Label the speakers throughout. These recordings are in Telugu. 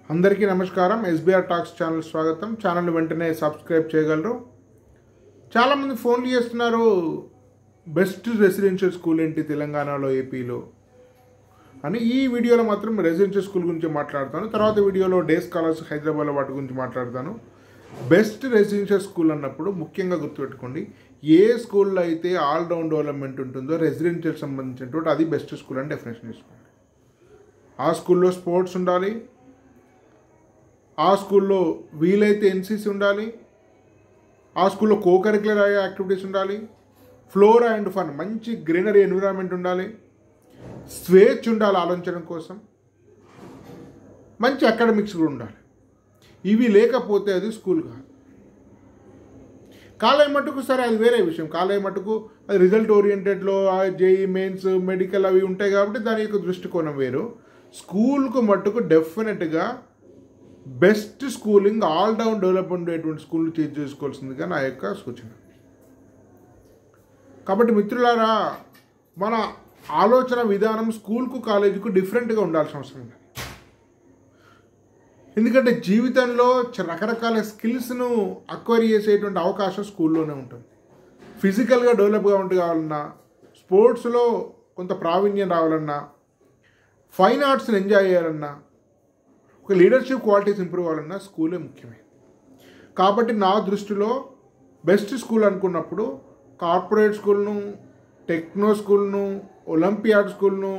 Speaker 1: అందరికీ నమస్కారం ఎస్బీఆర్ టాక్స్ ఛానల్ స్వాగతం ఛానల్ వెంటనే సబ్స్క్రైబ్ చేయగలరు చాలామంది ఫోన్లు చేస్తున్నారు బెస్ట్ రెసిడెన్షియల్ స్కూల్ ఏంటి తెలంగాణలో ఏపీలో అని ఈ వీడియోలో మాత్రం రెసిడెన్షియల్ స్కూల్ గురించి మాట్లాడతాను తర్వాత వీడియోలో డే స్కాలర్స్ హైదరాబాద్లో వాటి గురించి మాట్లాడతాను బెస్ట్ రెసిడెన్షియల్ స్కూల్ అన్నప్పుడు ముఖ్యంగా గుర్తుపెట్టుకోండి ఏ స్కూల్లో అయితే ఆల్రౌండ్ డెవలప్మెంట్ ఉంటుందో రెసిడెన్షియల్ సంబంధించినటువంటి అది బెస్ట్ స్కూల్ అని డెఫినేషన్ చేసుకోండి ఆ స్కూల్లో స్పోర్ట్స్ ఉండాలి ఆ స్కూల్లో వీలైతే ఎన్సీసీ ఉండాలి ఆ స్కూల్లో కో కరికులర్ యాక్టివిటీస్ ఉండాలి ఫ్లోరా అండ్ ఫన్ మంచి గ్రీనరీ ఎన్విరాన్మెంట్ ఉండాలి స్వేచ్ఛ ఉండాలి ఆలోచించడం కోసం మంచి అకాడమిక్స్ కూడా ఉండాలి ఇవి లేకపోతే అది స్కూల్ కాదు కాలేయ మటుకు సరే అది వేరే విషయం కాలేయ మటుకు అది రిజల్ట్ ఓరియంటెడ్లో జేఈ మెయిన్స్ మెడికల్ అవి ఉంటాయి కాబట్టి దాని యొక్క దృష్టికోణం వేరు స్కూల్కు మట్టుకు డెఫినెట్గా best schooling all down development ఉండేటువంటి స్కూల్ చేంజ్ చేసుకోవాల్సిందిగా నా యొక్క సూచన కాబట్టి మిత్రులారా మన ఆలోచన విధానం స్కూల్కు కాలేజీకు డిఫరెంట్గా ఉండాల్సిన అవసరం ఉంది ఎందుకంటే జీవితంలో చ- రకరకాల స్కిల్స్ను అక్వైర్ చేసేటువంటి అవకాశం స్కూల్లోనే ఉంటుంది ఫిజికల్గా డెవలప్గా ఉంటే కావాలన్నా స్పోర్ట్స్లో కొంత ప్రావీణ్యం రావాలన్నా ఫైన్ ఆర్ట్స్ని ఎంజాయ్ చేయాలన్నా ఒక లీడర్షిప్ క్వాలిటీస్ ఇంప్రూవ్ అవ్వాలన్నా స్కూలే ముఖ్యమే కాబట్టి నా దృష్టిలో బెస్ట్ స్కూల్ అనుకున్నప్పుడు కార్పొరేట్ స్కూల్ను టెక్నో స్కూల్ను ఒలింపియాడ్ స్కూల్ను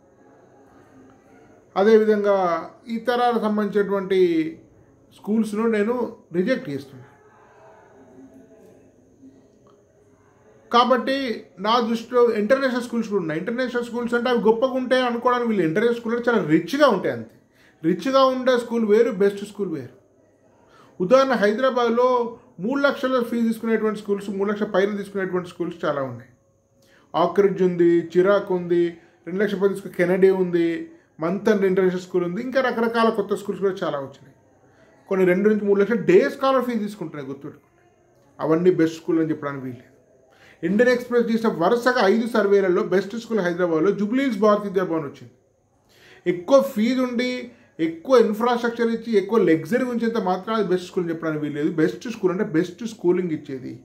Speaker 1: అదేవిధంగా ఇతర సంబంధించినటువంటి స్కూల్స్ను నేను రిజెక్ట్ చేస్తున్నాను కాబట్టి నా దృష్టిలో ఇంటర్నేషనల్ స్కూల్స్ కూడా ఉన్నాయి ఇంటర్నేషనల్ స్కూల్స్ అంటే అవి గొప్పగా ఉంటాయి అనుకోవడానికి వీళ్ళు ఇంటర్నేషనల్ స్కూల్ అంటే చాలా రిచ్గా ఉంటాయి అంతే రిచ్గా ఉండే స్కూల్ వేరు బెస్ట్ స్కూల్ వేరు ఉదాహరణ హైదరాబాద్లో మూడు లక్షల ఫీజు తీసుకునేటువంటి స్కూల్స్ మూడు లక్షల పైన తీసుకునేటువంటి స్కూల్స్ చాలా ఉన్నాయి ఆక్రిడ్జ్ ఉంది చిరాక్ ఉంది రెండు లక్షల పది తీసుకునే కెనడీ ఉంది మంతన్ ఇంటర్నేషనల్ స్కూల్ ఉంది ఇంకా రకరకాల కొత్త స్కూల్స్ కూడా చాలా వచ్చినాయి కొన్ని రెండు నుంచి మూడు లక్షల డే స్కాలర్ ఫీజు తీసుకుంటున్నాయి గుర్తుపెట్టుకోండి అవన్నీ బెస్ట్ స్కూల్ అని చెప్పడానికి వీల్లేదు ఇండియన్ ఎక్స్ప్రెస్ చేసిన వరుసగా ఐదు సర్వేలలో బెస్ట్ స్కూల్ హైదరాబాద్లో జూబ్లీస్ భారత్ విద్యాభవన్ వచ్చింది ఎక్కువ ఫీజు ఉండి ఎక్కువ ఇన్ఫ్రాస్ట్రక్చర్ ఇచ్చి ఎక్కువ లగ్జరీ ఉంచేంత మాత్రం అది బెస్ట్ స్కూల్ అని చెప్పడానికి వీల్లేదు బెస్ట్ స్కూల్ అంటే బెస్ట్ స్కూలింగ్ ఇచ్చేది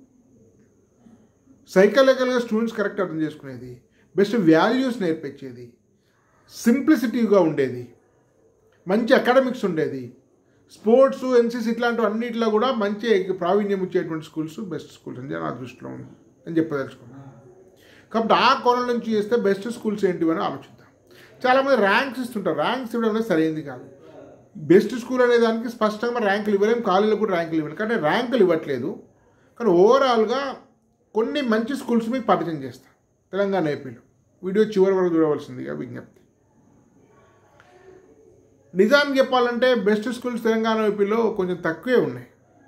Speaker 1: సైకలాజికల్గా స్టూడెంట్స్ కరెక్ట్ అర్థం చేసుకునేది బెస్ట్ వాల్యూస్ నేర్పించేది సింప్లిసిటీగా ఉండేది మంచి అకాడమిక్స్ ఉండేది స్పోర్ట్స్ ఎన్సీసీ ఇట్లాంటివి అన్నిటిలో కూడా మంచి ప్రావీణ్యం ఇచ్చేటువంటి స్కూల్స్ బెస్ట్ స్కూల్స్ అని నా దృష్టిలో ఉంది అని చెప్పదలుచుకున్నాను కాబట్టి ఆ కోణం నుంచి చేస్తే బెస్ట్ స్కూల్స్ ఏంటివి అని ఆలోచిద్దాం చాలామంది ర్యాంక్స్ ఇస్తుంటారు ర్యాంక్స్ ఇవ్వడం అనేది సరైనది కాదు బెస్ట్ స్కూల్ అనే దానికి స్పష్టంగా ర్యాంకులు ఇవ్వలేము కాలేజీలో కూడా ర్యాంకులు ఇవ్వలేము కానీ ర్యాంకులు ఇవ్వట్లేదు కానీ ఓవరాల్గా కొన్ని మంచి స్కూల్స్ మీకు పరిచయం చేస్తాను తెలంగాణ ఏపీలో వీడియో చివరి వరకు చూడవలసిందిగా విజ్ఞప్తి నిజానికి చెప్పాలంటే బెస్ట్ స్కూల్స్ తెలంగాణ ఏపీలో కొంచెం తక్కువే ఉన్నాయి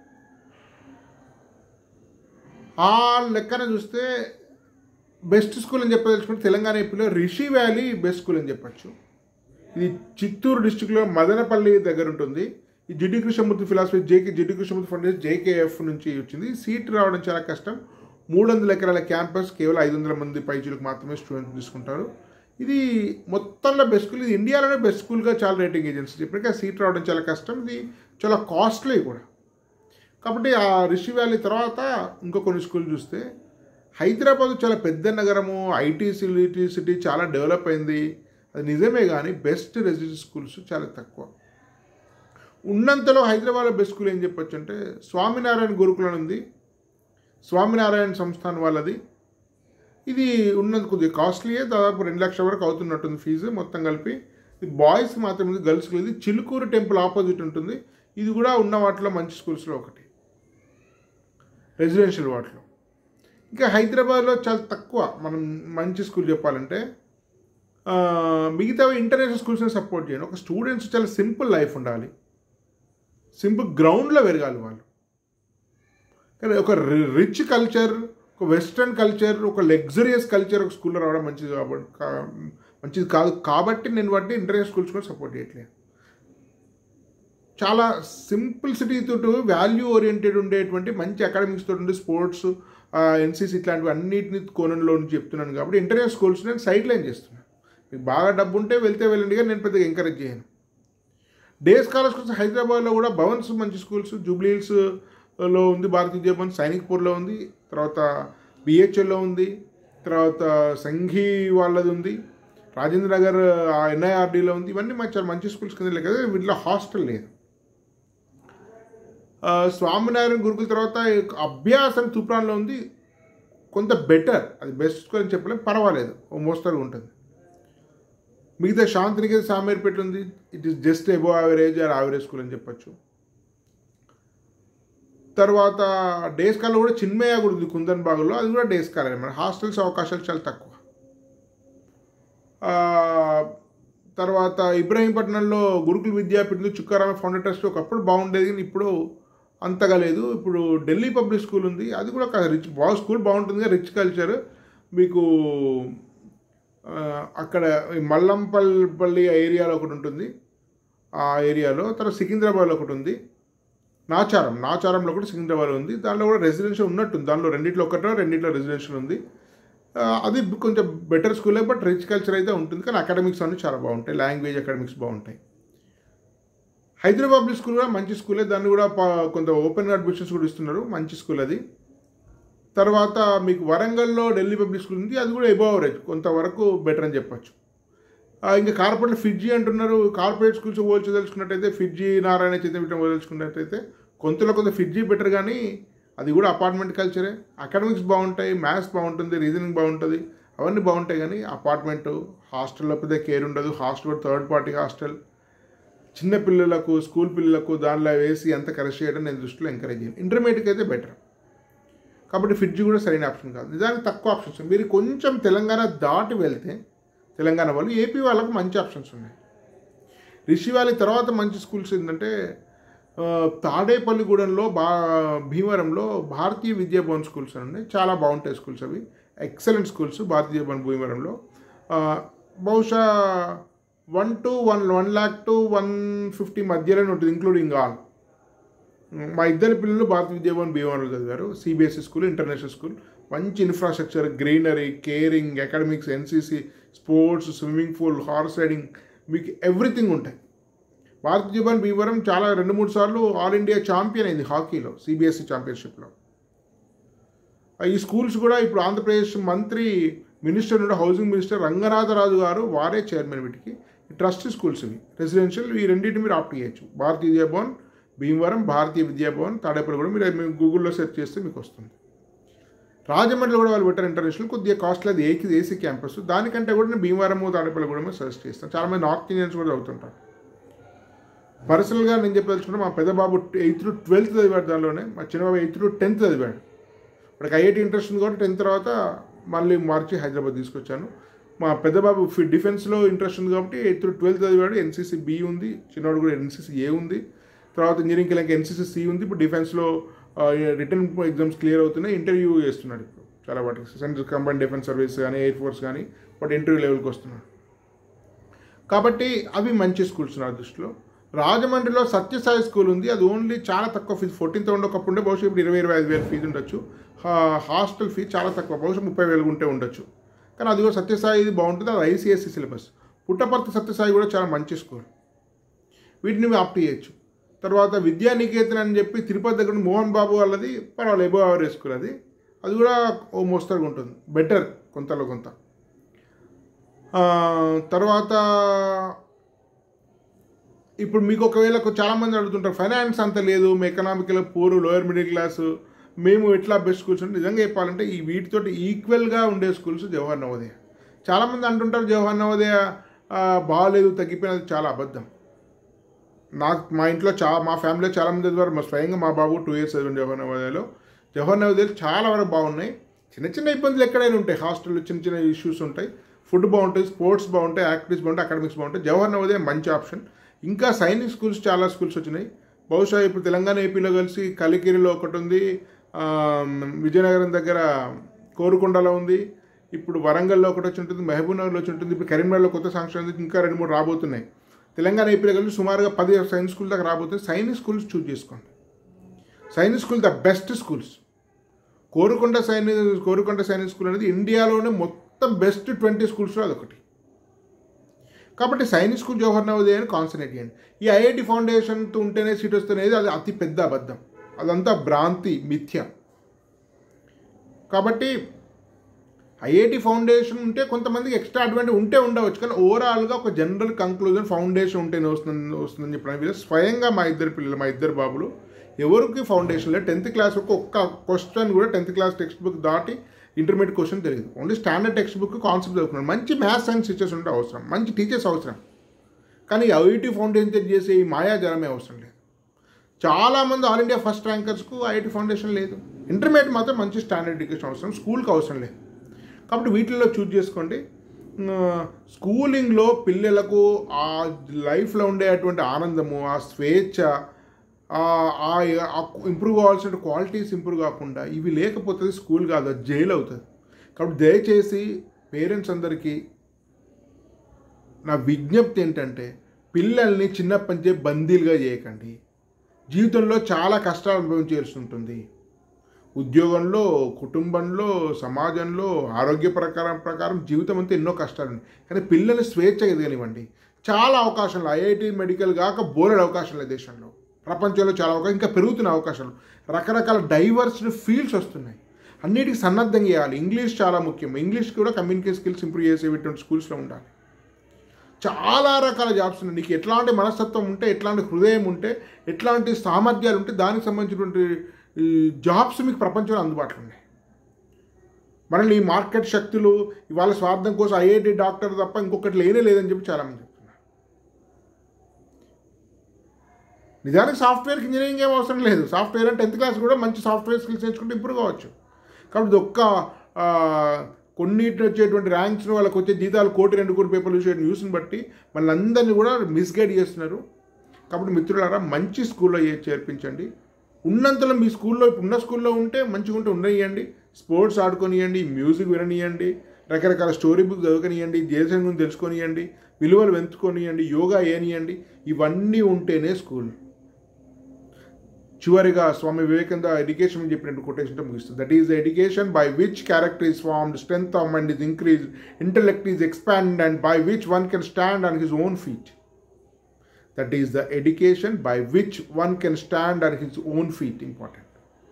Speaker 1: ఆ లెక్కన చూస్తే బెస్ట్ స్కూల్ అని చెప్పదలుచుకుంటే తెలంగాణ ఏపీలో రిషి వ్యాలీ బెస్ట్ స్కూల్ అని చెప్పచ్చు ఇది చిత్తూరు డిస్టిక్లో మదనపల్లి దగ్గర ఉంటుంది ఈ జిడ్డు కృష్ణమూర్తి ఫిలాసఫీ జేకే జిడ్డు కృష్ణమూర్తి ఫౌండేషన్ జేకేఎఫ్ నుంచి వచ్చింది సీట్ రావడం చాలా కష్టం మూడు వందల ఎకరాల క్యాంపస్ కేవలం ఐదు వందల మంది పైచులకు మాత్రమే స్టూడెంట్స్ తీసుకుంటారు ఇది మొత్తంలో బెస్ట్ స్కూల్ ఇది ఇండియాలోనే బెస్ట్ స్కూల్గా చాలా రేటింగ్ ఏజెన్సీ ఇప్పటికే ఆ సీట్ రావడం చాలా కష్టం ఇది చాలా కాస్ట్లీ కూడా కాబట్టి ఆ రిషి వ్యాలీ తర్వాత ఇంకో కొన్ని స్కూల్ చూస్తే హైదరాబాద్ చాలా పెద్ద నగరము ఐటీ సిటీ సిటీ చాలా డెవలప్ అయింది అది నిజమే కానీ బెస్ట్ రెసిడెన్షియల్ స్కూల్స్ చాలా తక్కువ ఉన్నంతలో హైదరాబాద్లో బెస్ట్ స్కూల్ ఏం చెప్పొచ్చు అంటే స్వామినారాయణ గురుకులం ఉంది స్వామినారాయణ సంస్థాన్ వాళ్ళది ఇది ఉన్నది కొద్దిగా కాస్ట్లీయే దాదాపు రెండు లక్షల వరకు అవుతున్నట్టుంది ఫీజు మొత్తం కలిపి ఇది బాయ్స్ మాత్రం ఉంది గర్ల్స్కి ఇది చిలుకూరు టెంపుల్ ఆపోజిట్ ఉంటుంది ఇది కూడా ఉన్న వాటిలో మంచి స్కూల్స్లో ఒకటి రెసిడెన్షియల్ వాటిలో ఇంకా హైదరాబాద్లో చాలా తక్కువ మనం మంచి స్కూల్ చెప్పాలంటే ఆ, మిగతా ఇంటర్నేషనల్ స్కూల్స్ని సపోర్ట్ చేయండి ఒక స్టూడెంట్స్ చాలా సింపుల్ లైఫ్ ఉండాలి సింపుల్ గ్రౌండ్లో పెరగాలి వాళ్ళు కానీ ఒక రిచ్ కల్చర్ ఒక వెస్ట్రన్ కల్చర్ ఒక లగ్జరియస్ కల్చర్ ఒక స్కూల్లో రావడం మంచిది కాబట్టి కా- మంచిది కాదు కాబట్టి నేను వాటిని ఇంటర్నేషనల్ స్కూల్స్ కూడా సపోర్ట్ చేయట్లేదు చాలా సింప్లిసిటీ తోటి వాల్యూ ఓరియంటెడ్ ఉండేటువంటి మంచి అకాడమిక్స్ తోటి ఉండే స్పోర్ట్స్ ఎన్సీసీ ఇట్లాంటివి అన్నిటిని కోణంలో నుంచి చెప్తున్నాను కాబట్టి ఇంటర్నేషనల్ స్కూల్స్ నేను సైడ్ లైన్ చేస్తున్నాను మీకు బాగా డబ్బు ఉంటే వెళ్తే వెళ్ళండి కానీ నేను పెద్దగా ఎంకరేజ్ చేయను డే స్కాలర్ స్కూల్స్ హైదరాబాద్లో కూడా భవన్స్ మంచి స్కూల్స్ జూబ్లీ హిల్స్లో ఉంది భారతీయ విద్యాభవన్ సైనిక్పూర్లో ఉంది తర్వాత బిహెచ్ఎల్లో ఉంది తర్వాత సంఘీ వాళ్ళది ఉంది రాజేంద్ర నగర్ ఎన్ఐఆర్డీలో ఉంది ఇవన్నీ మంచి చాలా మంచి స్కూల్స్ కింద లేదు కదా వీటిలో హాస్టల్ లేదు ఆ, స్వామినారాయణ గురుకుల తర్వాత అభ్యాసం తూప్రాన్లో ఉంది కొంత బెటర్ అది బెస్ట్ స్కూల్ అని చెప్పలేం పర్వాలేదు ఓ మోస్తరుగా ఉంటుంది మిగతా శాంతినికేతన్ సామేర్పేట ఉంది it is just above average or average school అని చెప్పొచ్చు తర్వాత డే స్కాలర్ కూడా చిన్మయ కూడా ఉంది కుందన్ బాగులో అది కూడా డే స్కాలర్ మన హాస్టల్స్ అవకాశాలు చాలా తక్కువ ఆ, తర్వాత ఇబ్రాహీంపట్నంలో గురుకుల విద్యాపీఠంలో చుక్కారామ ఫౌండర్ ట్రస్ట్ ఒకప్పుడు బాగుండేది కానీ ఇప్పుడు అంతగా లేదు ఇప్పుడు ఢిల్లీ పబ్లిక్ స్కూల్ ఉంది అది కూడా కాదు రిచ్ బాగా స్కూల్ బాగుంటుంది రిచ్ కల్చర్ మీకు ఆ, అక్కడ ఈ మల్లంపల్లి ఏరియాలో ఒకటి ఉంటుంది ఆ ఏరియాలో తర్వాత సికింద్రాబాద్లో ఒకటి ఉంది నాచారం నాచారంలో కూడా సికింద్రాబాద్ ఉంది దానిలో కూడా రెసిడెన్షియల్ ఉన్నట్టుంది దానిలో రెండిట్లో ఒకటో రెండిట్లో రెసిడెన్షియల్ ఉంది ఆ, అది కొంచెం బెటర్ స్కూలే బట్ రిచ్ కల్చర్ అయితే ఉంటుంది కానీ అకాడమిక్స్ అన్నీ చాలా బాగుంటాయి లాంగ్వేజ్ అకాడమిక్స్ బాగుంటాయి హైదరాబాద్ పబ్లిక్ స్కూల్ కూడా మంచి స్కూలే దాన్ని కూడా పా- కొంత ఓపెన్ అడ్మిషన్స్ కూడా ఇస్తున్నారు మంచి స్కూల్ అది తర్వాత మీకు వరంగల్లో ఢిల్లీ పబ్లిక్ స్కూల్ ఉంది అది కూడా ఎబో అవరేజ్ కొంతవరకు బెటర్ అని చెప్పొచ్చు ఆ, ఇంకా కార్పొరేట్ ఫిడ్జీ అంటున్నారు కార్పొరేట్ స్కూల్స్ పోల్చదలుచుకున్నట్టయితే ఫిడ్జీ నారాయణ చైతన్య పోల్చుకున్నట్టయితే కొంతలో కొంత ఫిడ్జీ బెటర్ కానీ అది కూడా అపార్ట్మెంట్ కల్చరే అకాడమిక్స్ బాగుంటాయి మ్యాథ్స్ బాగుంటుంది రీజనింగ్ బాగుంటుంది అవన్నీ బాగుంటాయి కానీ అపార్ట్మెంట్ హాస్టల్లో పెద్ద కేర్ ఉండదు హాస్టల్ థర్డ్ పార్టీ హాస్టల్ చిన్న పిల్లలకు స్కూల్ పిల్లలకు దానిలో వేసి అంత కరెక్ట్ చేయడం నేను దృష్టిలో ఎంకరేజ్ చేయను ఇంటర్మీడియట్కి అయితే బెటర్ కాబట్టి ఫిడ్జి కూడా సరైన ఆప్షన్ కాదు నిజానికి తక్కువ ఆప్షన్స్ మీరు కొంచెం తెలంగాణ దాటి వెళ్తే తెలంగాణ వాళ్ళు ఏపీ వాళ్ళకు మంచి ఆప్షన్స్ ఉన్నాయి రిషి వ్యాలీ తర్వాత మంచి స్కూల్స్ ఏంటంటే ఆ, తాడేపల్లిగూడెంలో బా భీమవరంలో భారతీయ విద్యాభవన్ స్కూల్స్ అని ఉన్నాయి చాలా బాగుంటాయి స్కూల్స్ అవి ఎక్సలెంట్ స్కూల్స్ భారతీయ విద్యాభవన్ భీమవరంలో ఆ, బహుశా one to one one lakh to one fifty మధ్యలోనే ఉంటుంది ఇంక్లూడింగ్ ఆల్ మా ఇద్దరు పిల్లలు భారతీయ విద్యాభవన్ భీమవరంలో చదివారు సిబిఎస్ఈ స్కూల్ ఇంటర్నేషనల్ స్కూల్ మంచి infrastructure greenery caring academics NCC sports swimming pool horse riding మీకు ఎవ్రీథింగ్ ఉంటాయి భారతీయ విద్యాభవన్ భీమవరం చాలా రెండు మూడు సార్లు ఆల్ ఇండియా ఛాంపియన్ అయింది హాకీలో సిబిఎస్ఈ ఛాంపియన్షిప్లో ఈ స్కూల్స్ కూడా ఇప్పుడు ఆంధ్రప్రదేశ్ మంత్రి మినిస్టర్ నుండి హౌసింగ్ మినిస్టర్ రంగనాథరాజు గారు వారే చైర్మన్ వీటికి ట్రస్ట్ స్కూల్స్ ఇవి రెసిడెన్షియల్ ఈ రెండింటి మీరు ఆప్ట్ చేయొచ్చు భారతీయ విద్యాభవన్ భీమవరం భారతీయ విద్యాభవన్ తాడేపల్లి కూడా మీరు మీరు గూగుల్లో సెర్చ్ చేస్తే మీకు వస్తుంది రాజమండ్రిలో కూడా వాళ్ళు పెట్టారు ఇంటర్నేషనల్ కొద్దిగా కాస్ట్లీ అది ఏకి ఏసీ క్యాంపస్ దానికంటే కూడా నేను భీమవరం తాడేపల్లి కూడా సజెస్ట్ చేస్తాను చాలామంది నార్త్ ఇండియన్స్ కూడా చదువుతుంటారు పర్సనల్గా నేను చెప్పదలుచుకుంటే మా పెద్ద బాబు ఎయిత్ టు ట్వెల్త్ చదివాడు దానిలోనే మా చిన్నబాబు ఎయిత్ టు టెన్త్ చదివాడు వాడికి ఐఐటి ఇంట్రెస్ట్ ఉంది కాబట్టి టెన్త్ తర్వాత మళ్ళీ మార్చి హైదరాబాద్ తీసుకొచ్చాను మా పెద్ద బాబు ఫి- డిఫెన్స్లో ఇంట్రెస్ట్ ఉంది కాబట్టి ఎయిత్ టు ట్వెల్త్ చదివాడు ఎన్సీసీ బి ఉంది చిన్నవాడు కూడా ఎన్సీసీ ఏ ఉంది తర్వాత ఇంజనీరింగ్కి వెళ్ళాక ఎన్సీసీ సి ఉంది ఇప్పుడు డిఫెన్స్లో రిటర్న్ ఎగ్జామ్స్ క్లియర్ అవుతున్నాయి ఇంటర్వ్యూ చేస్తున్నాడు ఇప్పుడు చాలా వాటికి సెంట్రల్ కంబైన్ డిఫెన్స్ సర్వీస్ కానీ ఎయిర్ ఫోర్స్ కానీ వాటి ఇంటర్వ్యూ లెవెల్కి వస్తున్నాడు కాబట్టి అవి మంచి స్కూల్స్ నా దృష్టిలో రాజమండ్రిలో సత్యసాయి స్కూల్ ఉంది అది ఓన్లీ చాలా తక్కువ ఫీజు ఫోర్టీన్ థౌసండ్ ఒకప్పుడు ఉండే బహుశా ఇప్పుడు ఇరవై ఇరవై ఐదు వేలు ఫీజు ఉండొచ్చు హా- హాస్టల్ ఫీజు చాలా తక్కువ బహుశా ముప్పై వేలు ఉంటే ఉండొచ్చు కానీ అది కూడా సత్యసాయి ఇది బాగుంటుంది అది ఐసీఎస్సీ సిలబస్ పుట్టపర్తి సత్యసాయి కూడా చాలా మంచి స్కూల్ వీటిని ఆప్ట్ చేయొచ్చు తర్వాత విద్యానికేతన్ అని చెప్పి తిరుపతి దగ్గర ఉన్న మోహన్ బాబు వాళ్ళది పర్వాలేదు ఎబో యావరేజ్ స్కూల్ అది అది కూడా ఓ మోస్తరుగా ఉంటుంది బెటర్ కొంతలో కొంత ఆ, తర్వాత ఇప్పుడు మీకు ఒకవేళ కొ- చాలామంది అడుగుతుంటారు ఫైనాన్స్ అంత లేదు మీ economical poor lower middle class మేము ఎట్లా బెస్ట్ స్కూల్స్ అంటే నిజంగా చెప్పాలంటే ఈ వీటితోటి ఈక్వల్గా ఉండే స్కూల్స్ జవహర్ నవోదయ చాలామంది అంటుంటారు జవహర్ నవోదయ ఆ, బాగాలేదు తగ్గిపోయినది చాలా అబద్ధం నాకు మా ఇంట్లో చా మా ఫ్యామిలీలో చాలామంది చదివారు మా స్వయంగా మా బాబు టూ ఇయర్స్ చదివాను జవహర్ నవోదయలో జవహర్ నవోదయలు చాలా వరకు బాగున్నాయి చిన్న చిన్న ఇబ్బందులు ఎక్కడైనా ఉంటాయి హాస్టల్లో చిన్న చిన్న ఇష్యూస్ ఉంటాయి ఫుడ్ బాగుంటుంది స్పోర్ట్స్ బాగుంటాయి యాక్టివిటీస్ బాగుంటాయి అకాడమిక్స్ బాగుంటాయి జవహర్ నవోదయ మంచి ఆప్షన్ ఇంకా సైనిక్ స్కూల్స్ చాలా స్కూల్స్ వచ్చినాయి బహుశా ఇప్పుడు తెలంగాణ ఏపీలో కలిసి కలికిరిలో ఒకటి ఉంది ఆ, విజయనగరం దగ్గర కోరుకొండలో ఉంది ఇప్పుడు వరంగల్లో ఒకటి వచ్చి ఉంటుంది మహబూబ్ నగర్లో వచ్చి ఉంటుంది ఇప్పుడు కరీంనగర్లో కొత్త సాంక్షన్ ఉంది ఇంకా రెండు మూడు రాబోతున్నాయి తెలంగాణ ఏపీలో కలిసి సుమారుగా పది సైన్స్ స్కూల్ దాకా రాబోతుంది సైనిక్ స్కూల్స్ చూస్ చేసుకోండి Sainik school the best schools Korukonda Sainik Korukonda Sainik school అనేది ఇండియాలోనే మొత్తం బెస్ట్ ట్వంటీ స్కూల్స్లో అదొకటి కాబట్టి సైనిక్ స్కూల్ జవహర్ నవోదయాన్ని కాన్సన్ట్రేట్ చేయండి ఈ ఐఐటి ఫౌండేషన్తో ఉంటేనే సీట్ వస్తున్నది అది అతి పెద్ద అబద్ధం అదంతా భ్రాంతి మిథ్య కాబట్టి ఐఐటి ఫౌండేషన్ ఉంటే కొంతమందికి ఎక్స్ట్రా అడ్వాంటేజ్ ఉంటే ఉండవచ్చు కానీ ఓవరాల్గా ఒక జనరల్ కంక్లూజన్ ఫౌండేషన్ ఉంటేనే వస్తుంది వస్తుందని చెప్పిన వీళ్ళు స్వయంగా మా ఇద్దరు పిల్లలు మా ఇద్దరు బాబులు ఎవరికి ఫౌండేషన్ లేదు టెన్త్ క్లాస్ వరకు ఒక్క క్వశ్చన్ కూడా టెన్త్ క్లాస్ టెక్స్ట్ బుక్ దాటి ఇంటర్మీడియట్ క్వశ్చన్ తెలియదు only standard text book concept చదువుకున్నాడు మంచి మ్యాథ్స్ సైన్స్ టీచర్స్ ఉంటే అవసరం మంచి టీచర్స్ అవసరం కానీ ఐఐటి ఫౌండేషన్ చేసే ఈ మాయాజాలమే అవసరం లేదు చాలామంది ఆల్ ఇండియా ఫస్ట్ ర్యాంకర్స్కు ఐఐటి ఫౌండేషన్ లేదు ఇంటర్మీడియట్ మాత్రం మంచి స్టాండర్డ్ ఎడ్యుకేషన్ అవసరం స్కూల్కి అవసరం లేదు కాబట్టి వీటిల్లో చూజ్ చేసుకోండి ఆ, స్కూలింగ్లో పిల్లలకు ఆ లైఫ్లో ఉండేటువంటి ఆనందము ఆ స్వేచ్ఛ ఇంప్రూవ్ కావాల్సిన క్వాలిటీస్ ఇంప్రూవ్ కాకుండా ఇవి లేకపోతే స్కూల్ కాదు అది జైలు అవుతుంది కాబట్టి దయచేసి పేరెంట్స్ అందరికీ నా విజ్ఞప్తి ఏంటంటే పిల్లల్ని చిన్నప్పటి నుంచే బందీలుగా చేయకండి జీవితంలో చాలా కష్టాలు అనుభవించాల్సి ఉంటుంది ఉద్యోగంలో కుటుంబంలో సమాజంలో ఆరోగ్య ప్రకారం ప్రకారం జీవితం అంతా ఎన్నో కష్టాలు ఉన్నాయి కానీ పిల్లల్ని స్వేచ్ఛగా ఎదగనివ్వండి చాలా అవకాశాలు ఐఐటి మెడికల్ కాక బోలెడు అవకాశాలు దేశంలో ప్రపంచంలో చాలా అవకాశం ఇంకా పెరుగుతున్న అవకాశాలు రకరకాల డైవర్స్డ్ ఫీల్డ్స్ వస్తున్నాయి అన్నిటికీ సన్నద్ధం చేయాలి ఇంగ్లీష్ చాలా ముఖ్యం ఇంగ్లీష్ కూడా కమ్యూనికేషన్ స్కిల్స్ ఇంప్రూవ్ చేసేటువంటి స్కూల్స్లో ఉండాలి చాలా రకాల జాబ్స్ ఉన్నాయి నీకు ఎట్లాంటి మనస్తత్వం ఉంటే ఎట్లాంటి హృదయం ఉంటే ఎట్లాంటి సామర్థ్యాలు ఉంటే దానికి సంబంధించినటువంటి ఈ జాబ్స్ మీకు ప్రపంచంలో అందుబాటులో ఉన్నాయి మనల్ని ఈ మార్కెట్ శక్తులు ఇవాళ స్వార్థం కోసం ఐఐటి డాక్టర్ తప్ప ఇంకొకటి లేనే లేదని చెప్పి చాలామంది చెప్తున్నారు నిజానికి సాఫ్ట్వేర్కి ఇంజనీరింగ్ ఏం అవసరం లేదు సాఫ్ట్వేర్ అంటే టెన్త్ క్లాస్ కూడా మంచి సాఫ్ట్వేర్ స్కిల్స్ నేర్చుకుంటే ఇంప్రూవ్ కావచ్చు కాబట్టి ఇది ఒక్క ఆ, కొన్నిటి వచ్చేటువంటి ర్యాంక్స్ వాళ్ళకి వచ్చే జీతాలు కోటి రెండు కోటి పేపర్లు చూసే న్యూస్ని బట్టి మనందరినీ కూడా మిస్గైడ్ చేస్తున్నారు కాబట్టి మిత్రులారా మంచి స్కూల్లో ఏ- చేర్పించండి ఉన్నంతలో మీ స్కూల్లో ఇప్పుడు ఉన్న స్కూల్లో ఉంటే మంచిగా ఉంటే ఉండనియండి స్పోర్ట్స్ ఆడుకొనియండి మ్యూజిక్ విననియండి రకరకాల స్టోరీ బుక్ చదువుకొనియండి దేశం గురించి తెలుసుకొనియండి విలువలు పెంచుకొనియండి యోగా ఏనియండి ఇవన్నీ ఉంటేనే స్కూల్ చివరిగా స్వామి వివేకానంద ఎడ్యుకేషన్ చెప్పినట్టు కొటేషన్తో ముగిస్తుంది that is the education by which character is formed strength of mind is increase intellect is expand and by which one can stand on his own feet that is the education by which one can stand on his own feet important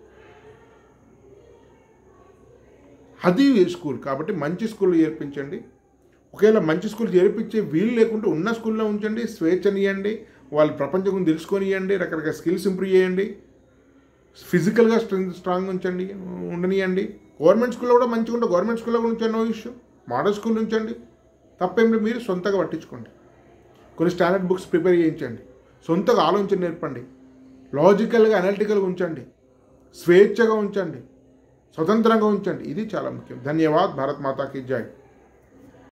Speaker 1: అది స్కూల్ కాబట్టి మంచి స్కూల్లో చేర్పించండి ఒకవేళ మంచి స్కూల్ చేర్పించే వీలు లేకుంటే ఉన్న స్కూల్లో ఉంచండి స్వేచ్ఛనియండి వాళ్ళు ప్రపంచం గురించి తెలుసుకొనియండి రకరకాల స్కిల్స్ ఇంప్రూవ్ చేయండి ఫిజికల్గా స్ట్రెంగ్ స్ట్రాంగ్ ఉంచండి ఉండనియండి గవర్నమెంట్ స్కూల్లో కూడా మంచిగా ఉంటే గవర్నమెంట్ స్కూల్లో కూడా ఉంచండి నో ఇష్యూ మోడల్ స్కూల్ ఉంచండి తప్పేం లేదు మీరు సొంతగా పట్టించుకోండి కొన్ని స్టాండర్డ్ బుక్స్ ప్రిపేర్ చేయించండి సొంతగా ఆలోచన నేర్పండి లాజికల్గా అనలిటికల్గా ఉంచండి స్వేచ్ఛగా ఉంచండి స్వతంత్రంగా ఉంచండి ఇది చాలా ముఖ్యం ధన్యవాద్ భారత్ మాతాకి జై